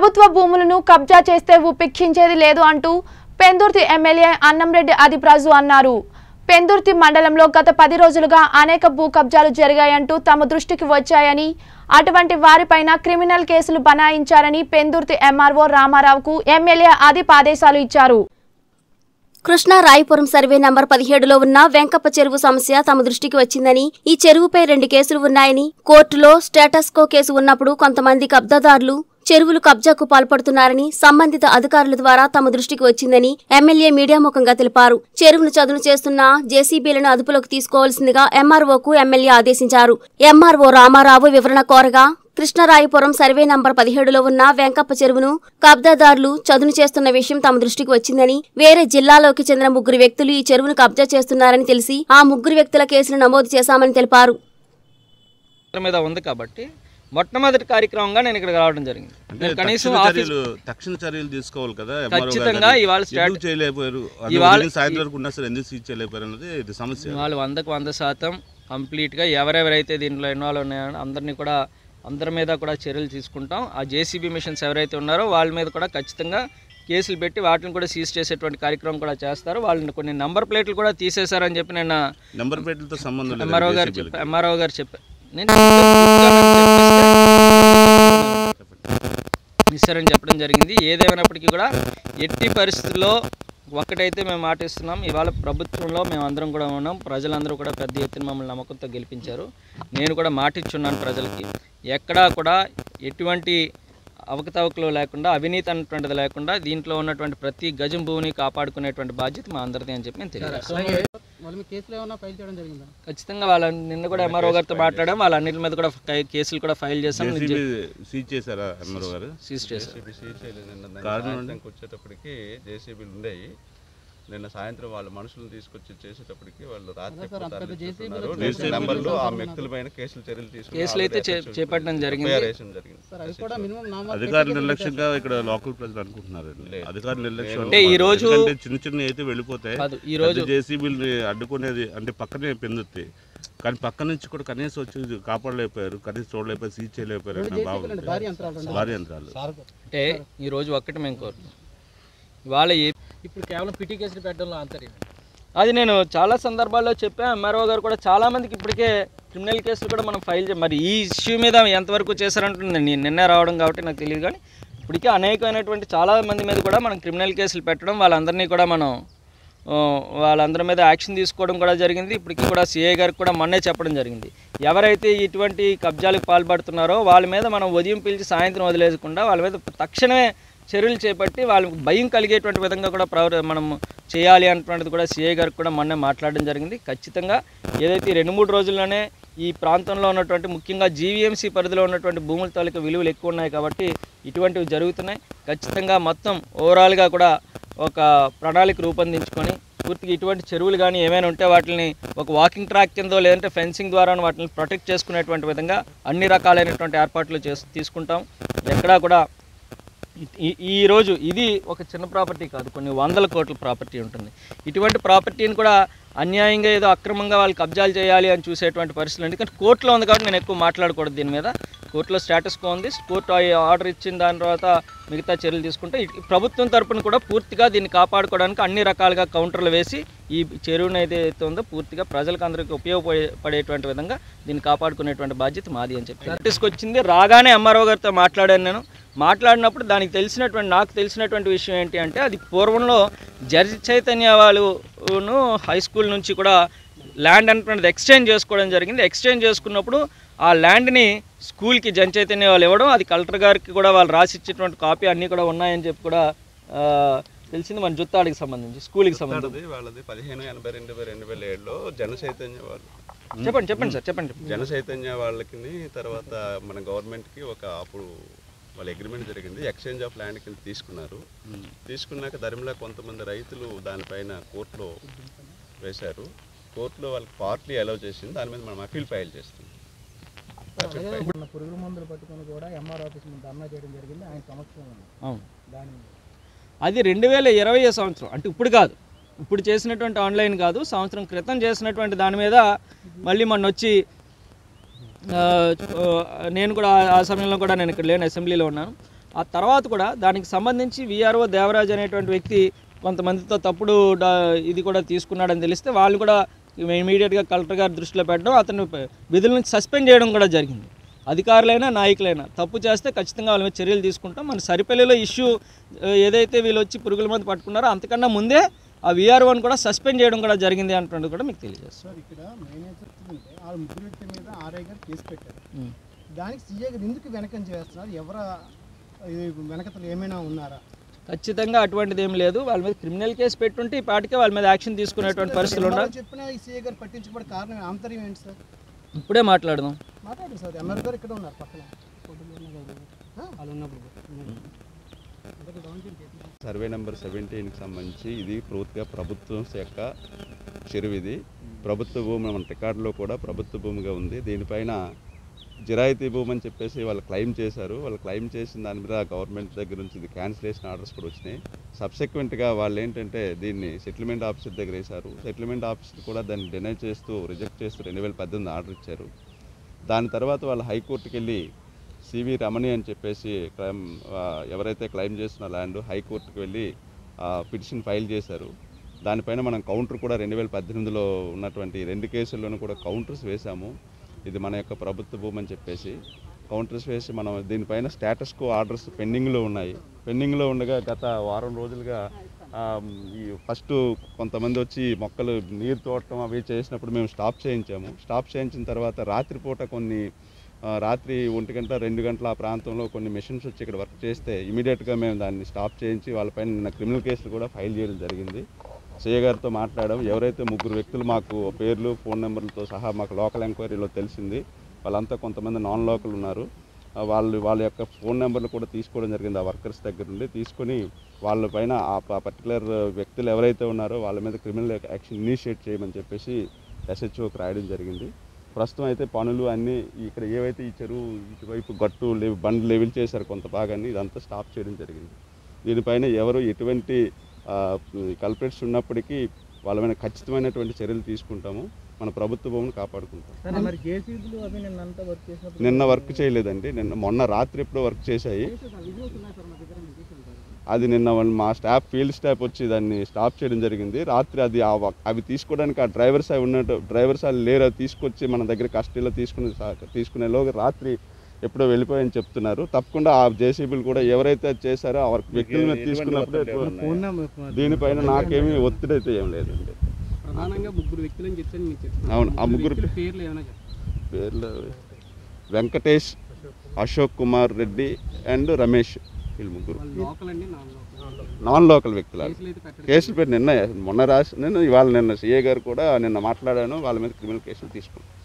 ప్రభుత్వ భూములను కబ్జా చేస్తే ఉపేక్షించేది లేదు అంటూ పెందుర్తి ఎమ్మెల్యే అన్నంరెడ్డి అదిప్రాజు అన్నారు పెందుర్తి మండలంలో గత పది రోజులుగా అనేక భూ కబ్జాలు జరిగాయంటూ తమ దృష్టికి వచ్చాయని అటువంటి వారిపైన క్రిమినల్ కేసులు బనాయించారని పెందుర్తి ఎంఆర్ఓ రామారావుకు ఎమ్మెల్యే అదిప్ ఆదేశాలు ఇచ్చారు కృష్ణా రాయపురం సర్వే నంబర్ పదిహేడులో ఉన్న వెంకప్ప చెరువు సమస్య తమ దృష్టికి వచ్చిందని ఈ చెరువుపై రెండు కేసులు ఉన్నాయని కోర్టులో స్టేటస్ కో కేసు ఉన్నప్పుడు కొంతమంది కబ్జాదారులు చెరువులు కబ్జాకు పాల్పడుతున్నారని సంబంధిత అధికారుల ద్వారా తమ దృష్టికి వచ్చిందని ఎమ్మెల్యే మీడియా ముఖంగా తెలిపారు చెరువును చదును చేస్తున్న జేసీబీలను అదుపులోకి తీసుకోవాల్సిందిగా ఎంఆర్ఓకు ఎమ్మెల్యే ఆదేశించారు ఎంఆర్ఓ రామారావు వివరణ కోరగా కృష్ణరాయపురం సర్వే నంబర్ పదిహేడులో ఉన్న వెంకప్ప చెరువును కబ్జాదారులు చదును చేస్తున్న విషయం తమ దృష్టికి వచ్చిందని వేరే జిల్లాలోకి చెందిన ముగ్గురు వ్యక్తులు ఈ చెరువును కబ్జా చేస్తున్నారని తెలిసి ఆ ముగ్గురు వ్యక్తుల కేసులు నమోదు చేశామని తెలిపారు పేరు మీద ఉంది కాబట్టి మొట్టమొదటి కార్యక్రమంగా నేను ఇక్కడికి రావడం జరిగింది అంటే నేను కనీసం తక్షణ ఆఫీస్ చర్యలు తక్షణ చర్యలు తీసుకోవాలి కదా MRO గారు ఖచ్చితంగా కానీ ఇవాళ స్టార్ట్ ఎందుకు చేయలేకపోయారు అది ఇవాళ- ఉదయం సాయంత్రం వరకు ఉన్నా సరే ఎందుకు సీజ్ చేయలేకపోయారు అనేది ఇది సమస్య వాళ్ళు వందకు వంద శాతం కంప్లీట్గా ఎవరెవరైతే దీంట్లో ఇన్వాల్వ్ ఉన్నాయో అందరినీ కూడా అందరి మీద కూడా చర్యలు తీసుకుంటాం ఆ జేసీబీ మిషన్స్ ఎవరైతే ఉన్నారో వాళ్ళ మీద కూడా ఖచ్చితంగా కేసులు పెట్టి వాటిని కూడా సీజ్ చేసేటువంటి కార్యక్రమం కూడా చేస్తారు వాళ్ళని కొన్ని నంబర్ ప్లేట్లు కూడా తీసేశారని చెప్పి నేను నెంబర్ ప్లేట్లతో సంబంధం లేదు ఎంఆర్ఓ గారు JCB లకి. చెప్ప ఎంఆర్ఓ గారు చెప్పారు నేను పూర్తిగా నాకు చెప్పిస్తే ఇస్తారని చెప్పడం జరిగింది ఏదేమైనప్పటికీ కూడా ఎట్టి పరిస్థితుల్లో ఒక్కటైతే మేము మాటిస్తున్నాం ఇవాళ ప్రభుత్వంలో మేము అందరం కూడా ఉన్నాం ప్రజలందరూ కూడా పెద్ద ఎత్తున మమ్మల్ని నమ్మకంతో గెలిపించారు నేను కూడా మాటిచ్చున్నాను ప్రజలకి ఎక్కడా కూడా ఎటువంటి అవకతవకలు లేకుండా అవినీతి అన్నటువంటిది లేకుండా దీంట్లో ఉన్నటువంటి ప్రతి గజం భూమిని కాపాడుకునేటువంటి బాధ్యత మా అందరిది అని చెప్పి నేను తెలియజేస్తాను వాళ్ళ మీద కేసులు ఏమైనా ఫైల్ చేయడం జరిగిందా ఖచ్చితంగా వాళ్ళ నిన్న కూడా ఎంఆర్ఓ గారితో మాట్లాడాం వాళ్ళ అన్నిటి మీద కూడా కై- కేసులు కూడా ఫైల్ చేస్తాం JCB సీజ్ చేశారా ఎంఆర్ఓ గారు సీజ్ చేశాం సీజ్ చేయలేదు నిన్న దాన్ని కారణం సాయంత్రంకి వచ్చేటప్పటికి జేసీబీలు ఉండేవి నిన్న సాయంత్రం వాళ్ళ మనుషులను తీసుకొచ్చి చేసేటప్పటికి వాళ్ళు రాత్రి ఎప్పుడు తరలించుకున్నారు. రేషన్ నెంబర్లు ఆ వ్యక్తుల పైన కేసులు చర్యలు తీసుకుని కేసులు అయితే చే- చేపట్టడం జరిగింది వేరేషన్ జరిగింది సార్ అవి కూడా మినిమం నామ అధికారులు నిర్లక్ష్యంగా ఇక్కడ లోకల్ ప్రజలు అనుకుంటున్నారు అధికారులు నిర్లక్ష్యం అంటే ఈ రోజు- ఎందుకంటే చిన్న చిన్న అయితే వెళ్ళిపోతాయి కాదు ఈ రోజు జేసీబీలు అడ్డుకునేది అంటే పక్కనే పెందుతాయి కానీ పక్క నుంచి కూడా కనీసం వచ్చి కాపాడలేకపోయారు కనీసం చూడలేకపోయారు సీజ్ చేయలేకపోయారు అనే భావం ఉంది. భారీ యంత్రాలు రెండు భారీ యంత్రాలు అంటే ఈ రోజు ఒక్కటి మేము కోరుతున్నాం ఇవాళ ఏ ఇప్పుడు కేవలం పిటి కేసులు పెట్టడంలో ఆంతర్యం అది నేను చాలా సందర్భాల్లో చెప్పా ఎంఆర్ఓ గారు కూడా చాలా మందికి ఇప్పటికే క్రిమినల్ కేసులు కూడా మనం ఫైల్ చే మరి ఈ ఇష్యూ మీద ఎంతవరకు చేశారంటుంది నేను నిన్నే రావడం కాబట్టి నాకు తెలియదు కానీ ఇప్పటికే అనేకమైనటువంటి చాలా మంది మీద కూడా మనం క్రిమినల్ కేసులు పెట్టడం వాళ్ళందరినీ కూడా మనం ఆ, వాళ్ళందరి మీద యాక్షన్ తీసుకోవడం కూడా జరిగింది ఇప్పటికీ కూడా సిఐ గారికి కూడా మొన్నే చెప్పడం జరిగింది ఎవరైతే ఇటువంటి కబ్జాలకు పాల్పడుతున్నారో వాళ్ళ మీద మనం ఉదయం పిలిచి సాయంత్రం వదిలేయకుండా వాళ్ళ మీద తక్షణమే చర్యలు చేపట్టి వాళ్ళకి భయం కలిగేటువంటి విధంగా కూడా ప్రవర్ మనం చేయాలి అన్నటువంటిది కూడా సిఐ గారికి కూడా మొన్నే మాట్లాడడం జరిగింది ఖచ్చితంగా ఏదైతే ఈ రెండు మూడు రోజుల్లోనే ఈ ప్రాంతంలో ఉన్నటువంటి ముఖ్యంగా జీవీఎంసీ పరిధిలో ఉన్నటువంటి భూముల తాలూకా విలువలు ఎక్కువ ఉన్నాయి కాబట్టి ఇటువంటివి జరుగుతున్నాయి ఖచ్చితంగా మొత్తం ఓవరాల్గా కూడా ఒక ప్రణాళిక రూపొందించుకొని పూర్తిగా ఇటువంటి చెరువులు కానీ ఏమైనా ఉంటే వాటిని ఒక వాకింగ్ ట్రాక్ కిందో లేదంటే ఫెన్సింగ్ ద్వారా వాటిని ప్రొటెక్ట్ చేసుకునేటువంటి విధంగా అన్ని రకాలైనటువంటి ఏర్పాట్లు చేసి తీసుకుంటాం ఎక్కడా కూడా ఈ- ఈ రోజు ఇది ఒక చిన్న ప్రాపర్టీ కాదు కొన్ని వందల కోట్ల ప్రాపర్టీ ఉంటుంది ఇటువంటి ప్రాపర్టీని కూడా అన్యాయంగా ఏదో అక్రమంగా వాళ్ళు కబ్జాలు చేయాలి అని చూసేటువంటి పరిస్థితులు ఎందుకంటే కోర్టులో ఉంది కాబట్టి నేను ఎక్కువ మాట్లాడకూడదు దీని మీద కోర్టులో స్టేటస్ కో ఉంది కోర్టు ఆ ఆర్డర్ ఇచ్చిన దాని తర్వాత మిగతా చర్యలు తీసుకుంటే ఈ ప్రభుత్వం తరపున కూడా పూర్తిగా దీన్ని కాపాడుకోవడానికి అన్ని రకాలుగా కౌంటర్లు వేసి ఈ చెరువుని ఏదైతే ఉందో పూర్తిగా ప్రజలకు అందరికీ ఉపయోగపడేటువంటి విధంగా దీన్ని కాపాడుకునేటువంటి బాధ్యత మాది అని చెప్పి తీసుకొచ్చింది రాగానే ఎంఆర్ఓ గారితో మాట్లాడాను నేను మాట్లాడినప్పుడు దానికి తెలిసినటువంటి నాకు తెలిసినటువంటి విషయం ఏంటి అంటే అది పూర్వంలో జడ్జి చైతన్య వాళ్ళును హై స్కూల్ నుంచి కూడా ల్యాండ్ అనేటువంటిది ఎక్స్చేంజ్ చేసుకోవడం జరిగింది ఎక్స్చేంజ్ చేసుకున్నప్పుడు ఆ ల్యాండ్ని స్కూల్కి జన్ చైతన్య వాళ్ళు ఇవ్వడం అది కలెక్టర్ గారికి కూడా వాళ్ళు రాసి ఇచ్చేటువంటి కాపీ అన్నీ కూడా ఉన్నాయని చెప్పి కూడా ఆ, తెలిసింది మన జుత్తాడికి సంబంధించి స్కూల్కి సంబంధించి వాళ్ళది వాళ్ళది పదిహేను ఎనభై రెండు వేల రెండు వేల ఏడులో జన చైతన్య వాళ్ళు చెప్పండి చెప్పండి సార్ చెప్పండి జన చైతన్య వాళ్ళకి తర్వాత మన గవర్నమెంట్కి ఒక అప్పుడు వాళ్ళ అగ్రిమెంట్ జరిగింది ఎక్స్చేంజ్ ఆఫ్ ల్యాండ్ కింద తీసుకున్నారు తీసుకున్నాక ధర్మలా కొంతమంది రైతులు దానిపైన కోర్టులో వేశారు కోర్టులో వాళ్ళకి పార్ట్లీ అలౌ చేసింది దాని మీద మనం అపీల్ ఫైల్ చేస్తాం ఉన్న పురుగుల మందులు పట్టుకొని కూడా ఎంఆర్ ఆఫీస్ ముందు ధర్నా చేయడం జరిగింది ఆయన సమక్షంలో ఉంది. అవును దాని అది రెండు వేల ఇరవై సంవత్సరం అంటే ఇప్పుడు కాదు ఇప్పుడు చేసినటువంటి ఆన్లైన్ కాదు సంవత్సరం క్రితం చేసినటువంటి దాని మీద మళ్ళీ మొన్న వచ్చి ఆ, ఆ, నేను కూడా ఆ- ఆ సమయంలో కూడా నేను ఇక్కడ లేని అసెంబ్లీలో ఉన్నాను ఆ తర్వాత కూడా దానికి సంబంధించి విఆర్ఓ దేవరాజ్ అనేటువంటి వ్యక్తి కొంతమందితో తప్పుడు డా- ఇది కూడా తీసుకున్నాడని తెలిస్తే వాళ్ళు కూడా ఇమీడియట్గా కలెక్టర్ గారి దృష్టిలో పెట్టడం అతను ప- విధుల నుంచి సస్పెండ్ చేయడం కూడా జరిగింది అధికారులైనా నాయకులైనా తప్పు చేస్తే ఖచ్చితంగా వాళ్ళ మీద చర్యలు తీసుకుంటాం మన సరిపల్లిలో ఇష్యూ ఆ, ఏదైతే వీళ్ళు వచ్చి పురుగుల మందు పట్టుకున్నారో అంతకన్నా ముందే ఆ విఆర్ఓని కూడా సస్పెండ్ చేయడం కూడా జరిగింది అంటున్నది కూడా మీకు తెలియజేస్తాం సార్ ఇక్కడ మెయిన్ ఏం చెప్తుందంటే ఆ ముగ్గురు వ్యక్తి మీద ఆర్ఐ గారు కేసు పెట్టారు దానికి సీఏ గారు ఎందుకు వెనకం చేస్తున్నారు ఎవర ఇది వెనకతలు ఏమైనా ఉన్నారా ఖచ్చితంగా అటువంటిది ఏం లేదు వాళ్ళ మీద క్రిమినల్ కేసు పెట్టుంటే ఈ పాటికే వాళ్ళ మీద యాక్షన్ తీసుకునేటువంటి పరిస్థితులు ఉండాలి ఎంఆర్ఓ చెప్పినా ఈ సీఏ గారు పట్టించుకోవడం కారణం ఆంతర్యం ఏంటి సార్ ఇప్పుడే మాట్లాడదాం మాట్లాడండి సార్ ఎంఆర్ గారు ఇక్కడ ఉన్నారు పక్కన వాళ్ళు ఉన్నప్పుడు సర్వే నెంబర్ సెవెంటీన్కి సంబంధించి ఇది పూర్తిగా ప్రభుత్వం యొక్క చెరువు ఇది ప్రభుత్వ భూమి మన రికార్డులో కూడా ప్రభుత్వ భూమిగా ఉంది దీనిపైన జిరాయితీ భూమి అని చెప్పేసి వాళ్ళు క్లెయిమ్ చేశారు వాళ్ళు క్లెయిమ్ చేసిన దాని మీద గవర్నమెంట్ దగ్గర నుంచి ఇది క్యాన్సిలేషన్ ఆర్డర్స్ కూడా వచ్చినాయి సబ్సెక్వెంట్గా వాళ్ళు ఏంటంటే దీన్ని సెటిల్మెంట్ ఆఫీసర్ దగ్గర వేశారు సెటిల్మెంట్ ఆఫీసర్ కూడా దాన్ని డినై చేస్తూ రిజెక్ట్ చేస్తూ రెండు వేల పద్దెనిమిది ఆర్డర్ ఇచ్చారు దాని తర్వాత వాళ్ళు హైకోర్టుకి వెళ్ళి సివి రమణి అని చెప్పేసి క్లైమ్ ఆ, ఎవరైతే క్లెయిమ్ చేస్తున్న ల్యాండ్ హైకోర్టుకి వెళ్ళి పిటిషన్ ఫైల్ చేశారు దానిపైన మనం కౌంటర్ కూడా రెండు వేల పద్దెనిమిదిలో ఉన్నటువంటి రెండు కేసుల్లోనూ కూడా కౌంటర్స్ వేశాము ఇది మన యొక్క ప్రభుత్వ భూమి అని చెప్పేసి కౌంటర్స్ వేసి మనం దీనిపైన స్టేటస్ కో ఆర్డర్స్ పెండింగ్లో ఉన్నాయి పెండింగ్లో ఉండగా గత వారం రోజులుగా ఆ, ఈ ఫస్ట్ కొంతమంది వచ్చి మొక్కలు నీరు తోడటం అవి చేసినప్పుడు మేము స్టాప్ చేయించాము స్టాప్ చేయించిన తర్వాత రాత్రిపూట కొన్ని ఆ, రాత్రి ఒంటి గంట రెండు గంటల ఆ ప్రాంతంలో కొన్ని మిషన్స్ వచ్చి ఇక్కడ వర్క్ చేస్తే ఇమీడియట్గా మేము దాన్ని స్టాప్ చేయించి వాళ్ళపైన నిన్న క్రిమినల్ కేసులు కూడా ఫైల్ చేయడం జరిగింది సీఏ గారితో మాట్లాడడం ఎవరైతే ముగ్గురు వ్యక్తులు మాకు పేర్లు ఫోన్ నెంబర్లతో సహా మాకు లోకల్ ఎంక్వైరీలో తెలిసింది వాళ్ళంతా కొంతమంది నాన్ లోకల్ ఉన్నారు ఆ, వాళ్ళు వాళ్ళ యొక్క ఫోన్ నెంబర్లు కూడా తీసుకోవడం జరిగింది ఆ వర్కర్స్ దగ్గర నుండి తీసుకొని వాళ్ళ పైన ఆ పర్టికులర్ వ్యక్తులు ఎవరైతే ఉన్నారో వాళ్ళ మీద క్రిమినల్ యాక్షన్ ఇనిషియేట్ చేయమని చెప్పేసి ఎస్హెచ్ఓకి రాయడం జరిగింది ప్రస్తుతం అయితే పనులు అన్నీ ఇక్కడ ఏవైతే ఈ చెరువు ఇటువైపు గట్టు లేవి బండ్లు లెవెల్ చేశారు కొంత భాగాన్ని ఇదంతా స్టాప్ చేయడం జరిగింది దీనిపైన ఎవరు ఎటువంటి కల్పరేట్స్ ఉన్నప్పటికీ వాళ్ళ మీద ఖచ్చితమైనటువంటి చర్యలు తీసుకుంటాము మన ప్రభుత్వ భూమిని కాపాడుకుంటాం సరే మరి జేసీబీలు అవి నిన్న అంతా వర్క్ చేసినప్పుడు నిన్న వర్క్ చేయలేదండి నిన్న మొన్న రాత్రి ఎప్పుడో వర్క్ చేశాయి విజువల్స్ ఉన్నాయి సార్ మా దగ్గర మీకు తీసుకెళ్తారు అది నిన్న వాళ్ళు మా స్టాఫ్ ఫీల్డ్ స్టాఫ్ వచ్చి దాన్ని స్టాప్ చేయడం జరిగింది రాత్రి అది ఆ వ- అవి తీసుకోవడానికి ఆ డ్రైవర్స్ అవి ఉన్నట్టు డ్రైవర్స్ వాళ్ళు లేరు అవి తీసుకొచ్చి మన దగ్గర కస్టడీలో తీసుకుని తీసుకునేలోగా రాత్రి ఎప్పుడో వెళ్ళిపోయని చెప్తున్నారు తప్పకుండా ఆ జేసీబీలు కూడా ఎవరైతే అది చేశారో ఆ వర్క్ వ్యక్తుల మీద తీసుకున్నప్పుడే ఫోన్ నెంబర్ దీనిపైన నాకేమీ ఒత్తిడి అయితే ఏం లేదండి ప్రధానంగా ముగ్గురు వ్యక్తులని చెప్తాను మీకు చెప్తాను అవును ఆ ముగ్గురు పేర్లు ఏమైనా చెప్తాను పేర్లు వెంకటేష్ అశోక్ కుమార్ రెడ్డి అండ్ రమేష్ వీళ్ళు ముగ్గురు లోకల్ అండి నాన్ లోకల్ నాన్ లోకల్ వ్యక్తులు వాళ్ళు. కేసులు అయితే పెట్టడం కేసులు పెట్టి నిన్న మొన్న రాసి నిన్న ఇవాళ నిన్న సీఏ గారు కూడా నిన్న మాట్లాడాను వాళ్ళ మీద క్రిమినల్ కేసులు తీసుకున్నాను